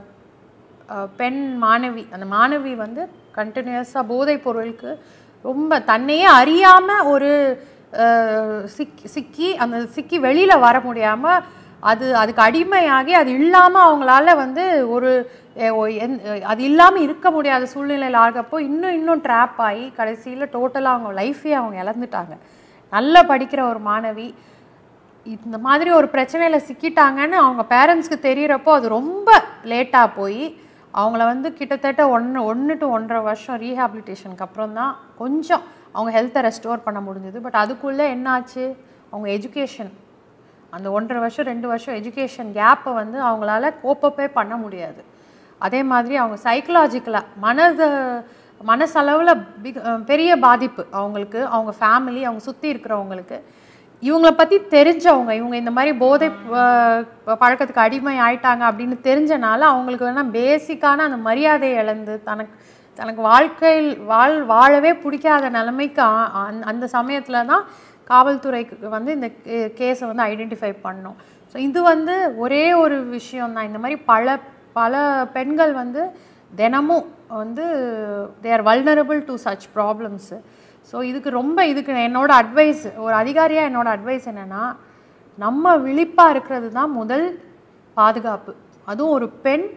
அஹ், பெண் மாணவி அந்த மாணவி வந்து கண்டினியூஸாக போதைப் பொருளுக்கு ரொம்ப தன்னையே அறியாமல் ஒரு அஹ், சிக்கி சிக்கி அந்த சிக்கி வெளியில் வர முடியாமல் அது அதுக்கு அடிமையாகி அது இல்லாமல் அவங்களால வந்து ஒரு எ- ஒ- எந்- அது இல்லாமல் இருக்க முடியாத சூழ்நிலையில் ஆகிறப்போ இன்னும் இன்னும் ட்ராப் ஆகி கடைசியில் டோட்டலாக அவங்க லைஃபே அவங்க இழந்துட்டாங்க நல்லா படிக்கிற ஒரு மாணவி இந்த மாதிரி ஒரு பிரச்சனையில் சிக்கிட்டாங்கன்னு அவங்க பேரண்ட்ஸ்க்கு தெரியறப்போ அது ரொம்ப லேட்டாக போய் அவங்கள வந்து கிட்டத்தட்ட ஒன்று ஒன்று டு ஒன்றரை வருஷம் ரீஹாபிலிட்டேஷனுக்கு அப்புறம் தான் கொஞ்சம் அவங்க ஹெல்த்தை ரெஸ்டோர் பண்ண முடிஞ்சது பட் அதுக்குள்ளே என்னாச்சு அவங்க எஜுகேஷன் அந்த ஒன்றரை வருஷம் ரெண்டு வருஷம் எஜுகேஷன் கேப்பை வந்து அவங்களால கோப்பப்பே பண்ண முடியாது அதே மாதிரி அவங்க சைக்கலாஜிக்கலாக மனது மனசளவில் பிக் பெரிய பாதிப்பு அவங்களுக்கு அவங்க ஃபேமிலி அவங்க சுற்றி இருக்கிறவங்களுக்கு இவங்கள பற்றி தெரிஞ்சவங்க இவங்க இந்த மாதிரி போதை அஹ், பழக்கத்துக்கு அடிமை ஆயிட்டாங்க அப்படின்னு தெரிஞ்சனால அவங்களுக்கு வேணால் பேசிக்கான அந்த மரியாதையை இழந்து தனக்கு தனக்கு வாழ்க்கையில் வாழ் வாழவே பிடிக்காத நிலைமைக்கு ஆ- அந்த- அந்த சமயத்தில் தான் காவல்துறைக்கு வந்து இந்த கேஸை வந்து ஐடென்டிஃபை பண்ணோம் ஸோ இது வந்து ஒரே ஒரு விஷயம் தான் இந்த மாதிரி பல பல பெண்கள் வந்து தினமும் வந்து they are vulnerable to such problems so இதுக்கு ரொம்ப இதுக்கு என்னோட அட்வைஸ் ஒரு அதிகாரியாக என்னோட அட்வைஸ் என்னென்னா நம்ம விழிப்பாக இருக்கிறது தான் முதல் பாதுகாப்பு அதுவும் ஒரு பெண்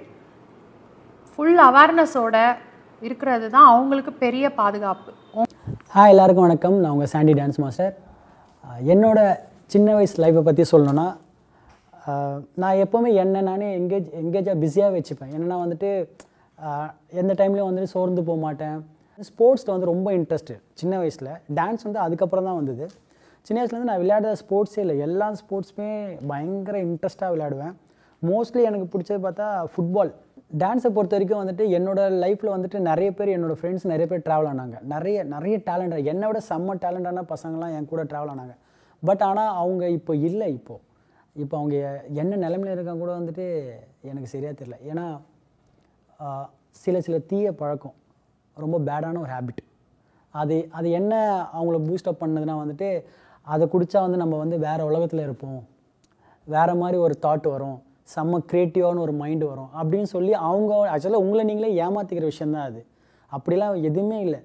ஃபுல் அவேர்னஸோட இருக்கிறது தான் அவங்களுக்கு பெரிய பாதுகாப்பு ஹாய் எல்லாருக்கும் வணக்கம் நான் உங்கள் சாண்டி டான்ஸ் மாஸ்டர் அஹ் என்னோட சின்ன வயசு லைஃப்பை பற்றி சொல்லணும்னா அஹ் நான் எப்போவுமே என்ன நானே எங்கேஜ் எங்கேஜாக பிஸியாக வச்சுப்பேன் என்னென்னா வந்துட்டு அஹ் எந்த டைம்லையும் வந்துட்டு சோர்ந்து போக மாட்டேன் ஸ்போர்ட்ஸில் வந்து ரொம்ப இன்ட்ரெஸ்ட்டு சின்ன வயசில் டான்ஸ் வந்து அதுக்கப்புறம் தான் வந்தது சின்ன வயசுலேருந்து நான் விளையாடுற ஸ்போர்ட்ஸே இல்லை எல்லா ஸ்போர்ட்ஸுமே பயங்கர இன்ட்ரெஸ்ட்டாக விளையாடுவேன் மோஸ்ட்லி எனக்கு பிடிச்சது பார்த்தா ஃபுட்பால் டான்ஸை பொறுத்த வரைக்கும் வந்துட்டு என்னோட லைஃப்பில் வந்துட்டு நிறைய பேர் என்னோட ஃப்ரெண்ட்ஸ் நிறைய பேர் ட்ராவல் ஆனாங்க நிறைய நிறைய டேலண்ட் என்னை விட செம்ம டேலண்டான பசங்கள்லாம் என் கூட ட்ராவல் ஆனாங்க பட் ஆனால் அவங்க இப்போ இல்லை இப்போது இப்போ அவங்க என்ன நிலைமையில இருக்காங்க கூட வந்துட்டு எனக்கு சரியாக தெரியல ஏன்னா ஆஹ், சில சில தீய பழக்கம் ரொம்ப பேடான ஒரு ஹேபிட் அது அது என்ன அவங்கள பூஸ்டப் பண்ணதுன்னா வந்துட்டு அதை குடித்தா வந்து நம்ம வந்து வேறு உலகத்தில் இருப்போம் வேறு மாதிரி ஒரு தாட் வரும் செம்ம க்ரியேட்டிவான ஒரு மைண்டு வரும் அப்படின்னு சொல்லி அவங்க ஆக்சுவலாக உங்களை நீங்களே ஏமாற்றிக்கிற விஷயந்தான் அது அப்படிலாம் எதுவுமே இல்லை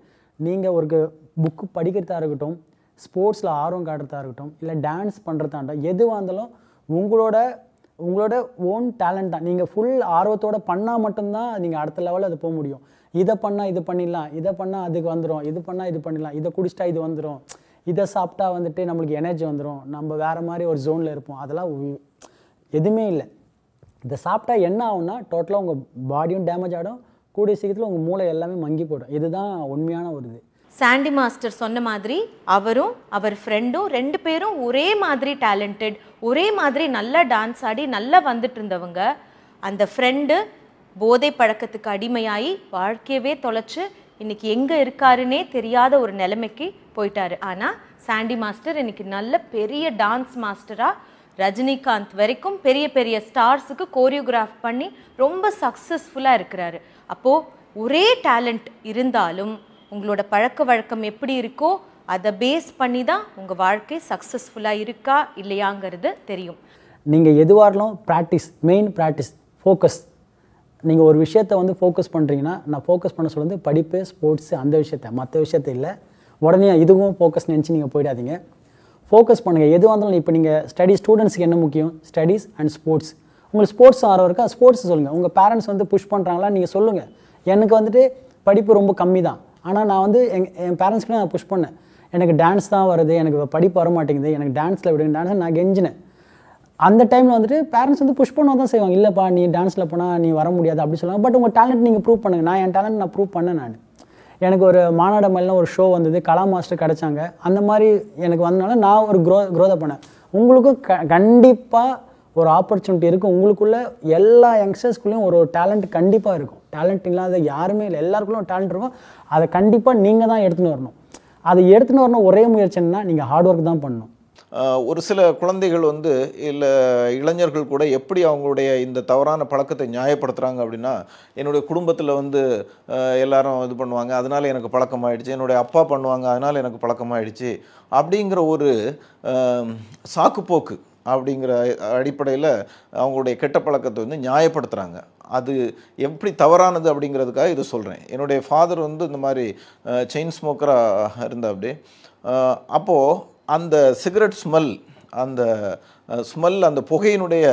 நீங்கள் ஒரு புக்கு படிக்கிறதா இருக்கட்டும் ஸ்போர்ட்ஸில் ஆர்வம் காட்டுறதா இருக்கட்டும் இல்லை டான்ஸ் பண்ணுறதாண்டா எதுவாக இருந்தாலும் உங்களோட உங்களோட ஓன் டேலண்ட் தான் நீங்கள் ஃபுல் ஆர்வத்தோட பண்ணால் மட்டும்தான் நீங்கள் அடுத்த லெவலில் அது போக முடியும் இதை பண்ணால் இது பண்ணிடலாம் இதை பண்ணால் அதுக்கு வந்துடும் இது பண்ணால் இது பண்ணிடலாம் இதை குடிச்சிட்டா இது வந்துடும் இதை சாப்பிட்டா வந்துட்டு நம்மளுக்கு எனர்ஜி வந்துடும் நம்ம வேறு மாதிரி ஒரு ஜோனில் இருப்போம் அதெல்லாம் உ- எதுவுமே இல்லை இதை சாப்பிட்டா என்ன ஆகும்னா டோட்டலாக உங்கள் பாடியும் டேமேஜ் ஆகிடும் கூடிய சீக்கிரத்தில் உங்கள் மூளை எல்லாமே மங்கி போயிடும் இதுதான் உண்மையான ஒரு இது சாண்டி மாஸ்டர் சொன்ன மாதிரி அவரும் அவர் ஃப்ரெண்டும் ரெண்டு பேரும் ஒரே மாதிரி டேலண்டட் ஒரே மாதிரி நல்லா டான்ஸ் ஆடி நல்லா வந்துட்டு இருந்தவங்க அந்த ஃப்ரெண்டு போதை பழக்கத்துக்கு அடிமையாகி வாழ்க்கையவே தொலைச்சு இன்னைக்கு எங்கே இருக்காருன்னே தெரியாத ஒரு நிலைமைக்கு போயிட்டாரு ஆனால் சாண்டி மாஸ்டர் இன்னைக்கு நல்ல பெரிய டான்ஸ் மாஸ்டராக ரஜினிகாந்த் வரைக்கும் பெரிய பெரிய ஸ்டார்ஸுக்கு கோரியோகிராஃப் பண்ணி ரொம்ப சக்ஸஸ்ஃபுல்லாக இருக்கிறாரு அப்போது ஒரே டேலண்ட் இருந்தாலும் உங்களோட பழக்க வழக்கம் எப்படி இருக்கோ அதை பேஸ் பண்ணி தான் உங்கள் வாழ்க்கை சக்ஸஸ்ஃபுல்லாக இருக்கா இல்லையாங்கிறது தெரியும் நீங்கள் எதுவாக இருந்தாலும் ப்ராக்டிஸ் மெயின் ப்ராக்டிஸ் ஃபோக்கஸ் நீங்கள் ஒரு விஷயத்தை வந்து ஃபோக்கஸ் பண்ணுறீங்கன்னா நான் ஃபோக்கஸ் பண்ண சொல்லுறது படிப்பு ஸ்போர்ட்ஸு அந்த விஷயத்த மற்ற விஷயத்த இல்லை உடனே இதுவும் ஃபோக்கஸ் நினச்சி நீங்கள் போயிடாதீங்க ஃபோக்கஸ் பண்ணுங்கள் எதுவாக இருந்தாலும் இப்போ நீங்கள் ஸ்டடி ஸ்டூடெண்ட்ஸ்க்கு என்ன முக்கியம் ஸ்டடீஸ் அண்ட் ஸ்போர்ட்ஸ் உங்களுக்கு ஸ்போர்ட்ஸ் ஆர்வம் இருக்கா ஸ்போர்ட்ஸ் சொல்லுங்கள் உங்கள் பேரண்ட்ஸ் வந்து புஷ் பண்ணுறாங்களா நீங்கள் சொல்லுங்கள் எனக்கு வந்துட்டு படிப்பு ரொம்ப கம்மி தான் ஆனால் நான் வந்து எங் என் பேரண்ட்ஸ்க்கு நான் புஷ் பண்ணேன் எனக்கு டான்ஸ் தான் வருது எனக்கு படிப்பு வர மாட்டேங்குது எனக்கு டான்ஸில் விடுங்க டான்ஸ் நான் கெஞ்சினேன் அந்த டைமில் வந்துட்டு பேரண்ட்ஸ் வந்து புஷ் பண்ண தான் செய்வாங்க இல்லைப்பா நீ டான்ஸில் போனால் நீ வர முடியாது அப்படி சொல்லுவாங்க பட் உங்கள் டேலண்ட் நீங்கள் ப்ரூவ் பண்ணுங்க நான் என் டேலண்ட் நான் ப்ரூவ் பண்ணேன் நான் எனக்கு ஒரு மாநாடு மேலாம் ஒரு ஷோ வந்தது கலா மாஸ்டர் கிடைச்சாங்க அந்த மாதிரி எனக்கு வந்தனால நான் ஒரு க்ரோ க்ரோதை பண்ணேன் உங்களுக்கும் க கண்டிப்பாக ஒரு ஆப்பர்ச்சுனிட்டி இருக்குது உங்களுக்குள்ள எல்லா யங்ஸ்டர்ஸ்குள்ளேயும் ஒரு டேலண்ட் கண்டிப்பாக இருக்கும் டேலண்ட் இல்லாத யாருமே இல்லை எல்லாருக்குள்ளும் டேலண்ட் இருக்கும் அதை கண்டிப்பாக நீங்கள் தான் எடுத்துன்னு வரணும் அதை எடுத்துன்னு வரணும் ஒரே முயற்சி என்னன்னா நீங்கள் ஹார்ட் ஒர்க் தான் பண்ணணும் ஆஹ் ஒரு சில குழந்தைகள் வந்து இல்லை இளைஞர்கள் கூட எப்படி அவங்களுடைய இந்த தவறான பழக்கத்தை நியாயப்படுத்துகிறாங்க அப்படின்னா என்னுடைய குடும்பத்தில் வந்து ஆஹ் எல்லாரும் இது பண்ணுவாங்க அதனால எனக்கு பழக்கமாயிடுச்சு என்னுடைய அப்பா பண்ணுவாங்க அதனால எனக்கு பழக்கமாயிடுச்சு அப்படிங்கிற ஒரு ஆம், சாக்குப்போக்கு அப்படிங்கிற அடிப்படையில் அவங்களுடைய கெட்ட பழக்கத்தை வந்து நியாயப்படுத்துகிறாங்க அது எப்படி தவறானது அப்படிங்கிறதுக்காக இது சொல்கிறேன் என்னுடைய ஃபாதர் வந்து இந்த மாதிரி செயின் ஸ்மோக்கராக இருந்தா அப்படி அப்போது அந்த சிகரெட் ஸ்மெல் அந்த ஸ்மெல் அந்த புகையினுடைய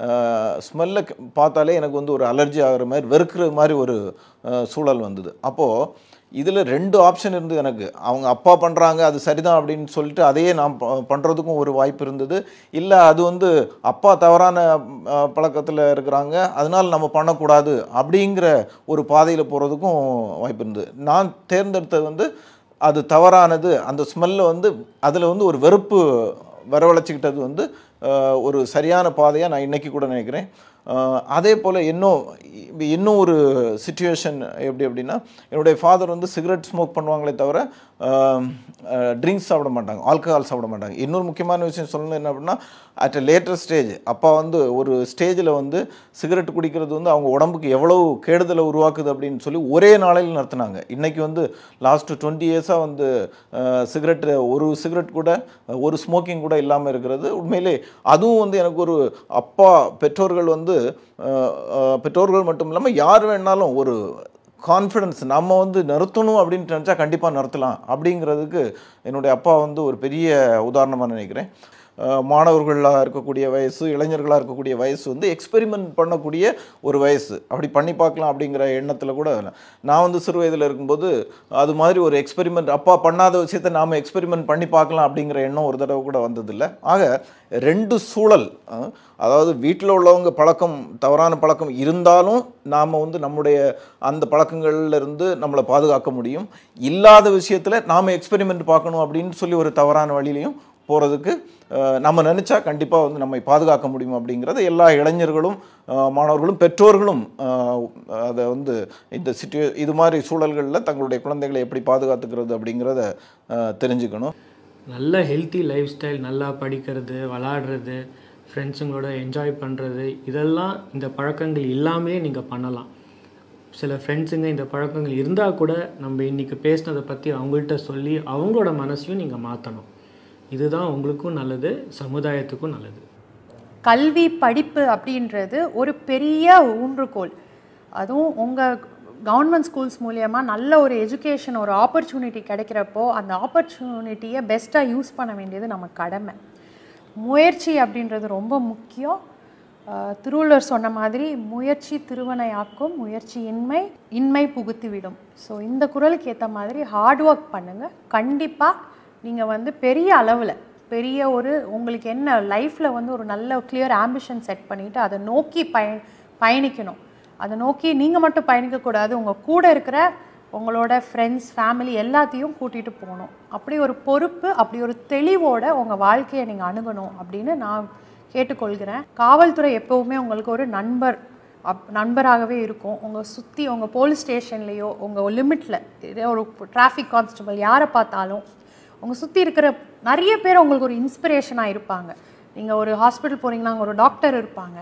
ஸ்மெல்லை பார்த்தாலே எனக்கு வந்து ஒரு அலர்ஜி ஆகிற மாதிரி வெறுக்கிற மாதிரி ஒரு அஹ், சூழல் வந்தது அப்போது இதில் ரெண்டு ஆப்ஷன் இருந்தது எனக்கு அவங்க அப்பா பண்ணுறாங்க அது சரிதான் அப்படின்னு சொல்லிட்டு அதையே நான் பண்ணுறதுக்கும் ஒரு வாய்ப்பு இருந்தது இல்லை அது வந்து அப்பா தவறான பழக்கத்தில் இருக்கிறாங்க அதனால் நம்ம பண்ணக்கூடாது அப்படிங்கிற ஒரு பாதையில் போகிறதுக்கும் வாய்ப்பு இருந்தது நான் தேர்ந்தெடுத்தது வந்து அது தவறானது அந்த ஸ்மெல்லை வந்து அதில் வந்து ஒரு வெறுப்பு வரவழைச்சிக்கிட்டது வந்து அஹ், ஒரு சரியான பாதையாக நான் இன்னைக்கு கூட நினைக்கிறேன் அஹ், அதே போல் இன்னும் இப்ப இன்னும் ஒரு சுச்சுவேஷன் எப்படி அப்படின்னா என்னுடைய ஃபாதர் வந்து சிகரெட் ஸ்மோக் பண்ணுவாங்களே தவிர ட்ரிங்க்ஸ் சாப்பிட மாட்டாங்க ஆல்கஹால் சாப்பிட மாட்டாங்க இன்னொரு முக்கியமான விஷயம் சொல்லணும் என்ன அப்படின்னா அட் அ லேட்டர் ஸ்டேஜ் அப்பா வந்து ஒரு ஸ்டேஜில் வந்து சிகரெட் குடிக்கிறது வந்து அவங்க உடம்புக்கு எவ்வளவு கெடுதலை உருவாக்குது அப்படின்னு சொல்லி ஒரே நாளையில் நடத்துனாங்க இன்னைக்கு வந்து லாஸ்ட் டுவெண்ட்டி இயர்ஸாக வந்து சிகரெட் ஒரு சிகரெட் கூட ஒரு ஸ்மோக்கிங் கூட இல்லாமல் இருக்கிறது உண்மையிலே அதுவும் வந்து எனக்கு ஒரு அப்பா பெற்றோர்கள் வந்து அஹ், அஹ், பெற்றோர்கள் மட்டும் இல்லாமல் யார் வேணாலும் ஒரு கான்ஃபிடன்ஸ் நம்ம வந்து நிறுத்தணும் அப்படின்னு நினச்சா கண்டிப்பாக நிறுத்தலாம் அப்படிங்கிறதுக்கு என்னுடைய அப்பா வந்து ஒரு பெரிய உதாரணமாக நினைக்கிறேன் அஹ் மாணவர்களாக இருக்கக்கூடிய வயசு இளைஞர்களாக இருக்கக்கூடிய வயசு வந்து எக்ஸ்பெரிமெண்ட் பண்ணக்கூடிய ஒரு வயசு அப்படி பண்ணி பார்க்கலாம் அப்படிங்கிற எண்ணத்தில் கூட இல்லை. நான் வந்து சிறு வயதில் இருக்கும்போது அது மாதிரி ஒரு எக்ஸ்பெரிமெண்ட் அப்பா பண்ணாத விஷயத்தை நாம் எக்ஸ்பெரிமெண்ட் பண்ணி பார்க்கலாம் அப்படிங்கிற எண்ணம் ஒரு தடவை கூட வந்ததில்லை ஆக ரெண்டு சூழல் அஹ், அதாவது வீட்டில் உள்ளவங்க பழக்கம் தவறான பழக்கம் இருந்தாலும் நாம் வந்து நம்முடைய அந்த பழக்கங்கள்ல இருந்து நம்மளை பாதுகாக்க முடியும் இல்லாத விஷயத்தில் நாம் எக்ஸ்பெரிமெண்ட் பார்க்கணும் அப்படின்னு சொல்லி ஒரு தவறான வழியிலையும் போகிறதுக்கு நம்ம நினச்சா கண்டிப்பாக வந்து நம்மை பாதுகாக்க முடியும் அப்படிங்கிறத எல்லா இளைஞர்களும் அஹ், மாணவர்களும் பெற்றோர்களும் அஹ், அதை வந்து இந்த சிச்சுவே இது மாதிரி சூழல்களில் தங்களுடைய குழந்தைகளை எப்படி பாதுகாத்துக்கிறது அப்படிங்கிறத அஹ், தெரிஞ்சுக்கணும் நல்ல ஹெல்த்தி லைஃப் ஸ்டைல் நல்லா படிக்கிறது விளாடுறது ஃப்ரெண்ட்ஸுங்களோட என்ஜாய் பண்ணுறது இதெல்லாம் இந்த பழக்கங்கள் இல்லாமலே நீங்கள் பண்ணலாம் சில ஃப்ரெண்ட்ஸுங்க இந்த பழக்கங்கள் இருந்தால் கூட நம்ம இன்றைக்கி பேசினதை பற்றி அவங்கள்ட்ட சொல்லி அவங்களோட மனசையும் நீங்கள் மாற்றணும் இதுதான் உங்களுக்கும் நல்லது சமுதாயத்துக்கும் நல்லது கல்வி படிப்பு அப்படின்றது ஒரு பெரிய ஊன்றுகோல் அதுவும் உங்கள் கவர்மெண்ட் ஸ்கூல்ஸ் மூலியமாக நல்ல ஒரு எஜுகேஷன் ஒரு ஆப்பர்ச்சுனிட்டி கிடைக்கிறப்போ அந்த ஆப்பர்ச்சுனிட்டியை பெஸ்ட்டாக யூஸ் பண்ண வேண்டியது நம்ம கடமை முயற்சி அப்படின்றது ரொம்ப முக்கியம் ஆஹ் திருவள்ளுவர் சொன்ன மாதிரி முயற்சி திருவனையாக்கும் முயற்சி இன்மை இன்மை புகுத்திவிடும் ஸோ இந்த குரலுக்கு ஏற்ற மாதிரி ஹார்ட் ஒர்க் பண்ணுங்கள் கண்டிப்பாக நீங்கள் வந்து பெரிய அளவில் பெரிய ஒரு உங்களுக்கு என்ன லைஃப்பில் வந்து ஒரு நல்ல கிளியர் ஆம்பிஷன் செட் பண்ணிவிட்டு அதை நோக்கி பய பயணிக்கணும் அதை நோக்கி நீங்கள் மட்டும் பயணிக்கக்கூடாது உங்கள் கூட இருக்கிற உங்களோட ஃப்ரெண்ட்ஸ் ஃபேமிலி எல்லாத்தையும் கூட்டிகிட்டு போகணும் அப்படி ஒரு பொறுப்பு அப்படி ஒரு தெளிவோட உங்கள் வாழ்க்கையை நீங்கள் அணுகணும் அப்படின்னு நான் கேட்டுக்கொள்கிறேன் காவல்துறை எப்போவுமே உங்களுக்கு ஒரு நண்பர் அப் நண்பராகவே இருக்கும் உங்கள் சுற்றி உங்கள் போலீஸ் ஸ்டேஷன்லேயோ உங்கள் லிமிட்டில் இதே ஒரு டிராஃபிக் கான்ஸ்டபிள் யாரை பார்த்தாலும் உங்கள் சுற்றி இருக்கிற நிறைய பேர் உங்களுக்கு ஒரு இன்ஸ்பிரேஷனாக இருப்பாங்க நீங்கள் ஒரு ஹாஸ்பிட்டல் போனீங்கன்னா அங்க ஒரு டாக்டர் இருப்பாங்க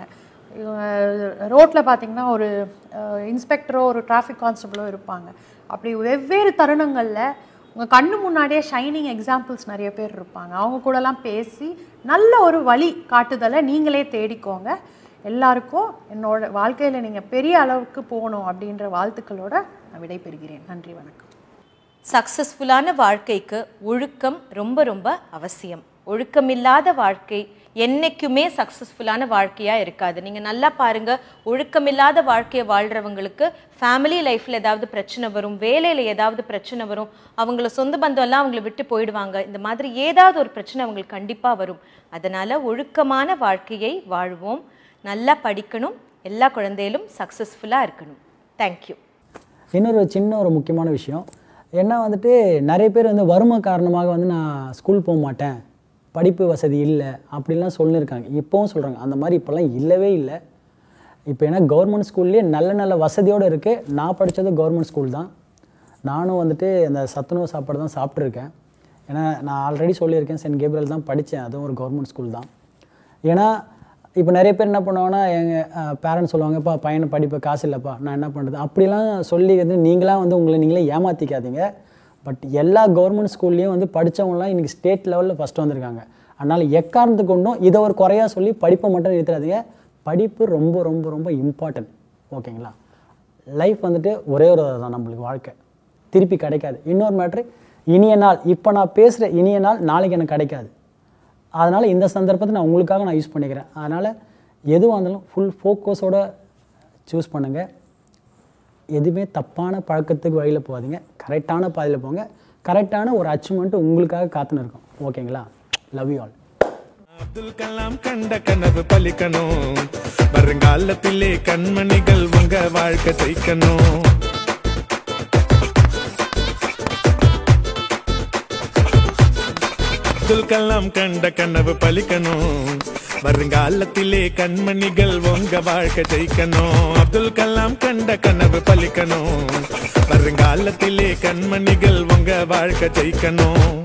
ரோட்டில் பார்த்தீங்கன்னா ஒரு இன்ஸ்பெக்டரோ ஒரு டிராஃபிக் கான்ஸ்டபிளோ இருப்பாங்க அப்படி வெவ்வேறு தருணங்களில் உங்கள் கண்ணு முன்னாடியே ஷைனிங் எக்ஸாம்பிள்ஸ் நிறைய பேர் இருப்பாங்க அவங்க கூடலாம் பேசி நல்ல ஒரு வழி காட்டுதலை நீங்களே தேடிக்கோங்க எல்லாருக்கும் என்னோட வாழ்க்கையில் நீங்கள் பெரிய அளவுக்கு போகணும் அப்படின்ற வாழ்த்துக்களோட நான் விடைபெறுகிறேன் நன்றி வணக்கம் சக்ஸஸ்ஃபுல்லான வாழ்க்கைக்கு ஒழுக்கம் ரொம்ப ரொம்ப அவசியம் ஒழுக்கமில்லாத வாழ்க்கை என்னைக்குமே சக்ஸஸ்ஃபுல்லான வாழ்க்கையாக இருக்காது நீங்கள் நல்லா பாருங்க ஒழுக்கமில்லாத வாழ்க்கையை வாழ்கிறவங்களுக்கு ஃபேமிலி லைஃப்பில் ஏதாவது பிரச்சனை வரும் வேலையில் ஏதாவது பிரச்சனை வரும் அவங்கள சொந்த பந்தம் எல்லாம் அவங்கள விட்டு போயிடுவாங்க இந்த மாதிரி ஏதாவது ஒரு பிரச்சனை அவங்களுக்கு கண்டிப்பாக வரும் அதனால் ஒழுக்கமான வாழ்க்கையை வாழ்வோம் நல்லா படிக்கணும் எல்லா குழந்தைகளும் சக்ஸஸ்ஃபுல்லாக இருக்கணும் தேங்க்யூ இன்னொரு சின்ன ஒரு முக்கியமான விஷயம் என்ன வந்துட்டு நிறைய பேர் வந்து வறுமை காரணமாக வந்து நான் ஸ்கூல் போக மாட்டேன் படிப்பு வசதி இல்லை அப்படிலாம் சொல்லியிருக்காங்க இப்போவும் சொல்கிறாங்க அந்த மாதிரி இப்போல்லாம் இல்லவே இல்லை இப்போ ஏன்னா கவர்மெண்ட் ஸ்கூல்லேயே நல்ல நல்ல வசதியோடு இருக்குது நான் படித்தது கவர்மெண்ட் ஸ்கூல் தான் நானும் வந்துட்டு அந்த சத்துணவு சாப்பாடு தான் சாப்பிட்ருக்கேன் ஏன்னா நான் ஆல்ரெடி சொல்லியிருக்கேன் சென்ட் கேப்ரியல் தான் படித்தேன் அதுவும் ஒரு கவர்மெண்ட் ஸ்கூல் தான் ஏன்னா இப்போ நிறைய பேர் என்ன பண்ணுவாங்கன்னா எங்கள் பேரண்ட்ஸ் சொல்லுவாங்கப்பா பையனை படிப்பு காசு இல்லைப்பா நான் என்ன பண்ணுறது அப்படிலாம் சொல்லி வந்து நீங்களாம் வந்து உங்களை நீங்களே ஏமாற்றிக்காதீங்க பட் எல்லா கவர்மெண்ட் ஸ்கூல்லையும் வந்து படித்தவங்களாம் இன்றைக்கி ஸ்டேட் லெவலில் ஃபஸ்ட்டு வந்திருக்காங்க அதனால் எக்காரணத்து கொண்டும் இதை ஒரு குறையாக சொல்லி படிப்பை மட்டும் நிறுத்துறாதீங்க படிப்பு ரொம்ப ரொம்ப ரொம்ப இம்பார்ட்டன்ட் ஓகேங்களா லைஃப் வந்துட்டு ஒரே ஒரு தான் நம்மளுக்கு வாழ்க்கை திருப்பி கிடைக்காது இன்னொரு மேட்ரு இனிய நாள் இப்போ நான் பேசுகிற இனிய நாள் நாளைக்கு எனக்கு கிடைக்காது அதனால் இந்த சந்தர்ப்பத்தை நான் உங்களுக்காக நான் யூஸ் பண்ணிக்கிறேன் அதனால் எதுவாக இருந்தாலும் ஃபுல் ஃபோக்கஸோட சூஸ் பண்ணுங்கள் எதுவுமே தப்பான பழக்கத்துக்கு வழியில் போகாதீங்க கரெக்டான பாதையில் போங்க கரெக்டான ஒரு அச்சீவ்மெண்ட் உங்களுக்காக காத்துன்னு இருக்கும் ஓகேங்களா love you all Abdul Kalam கண்ட கனவு பலிக்கணும் வருங்காலத்திலே கண்மணிகள் உங்க வாழ்க்கை ஜெயிக்கணும் அப்துல் கலாம் கண்ட கனவு பலிக்கணும் வருங்காலத்திலே கண்மணிகள் உங்க வாழ்க்கை ஜெயிக்கணும் அப்துல் கலாம் கண்ட கனவு பலிக்கணும் வருங்காலத்திலே கண்மணிகள் உங்க வாழ்க்கை ஜெயிக்கணும்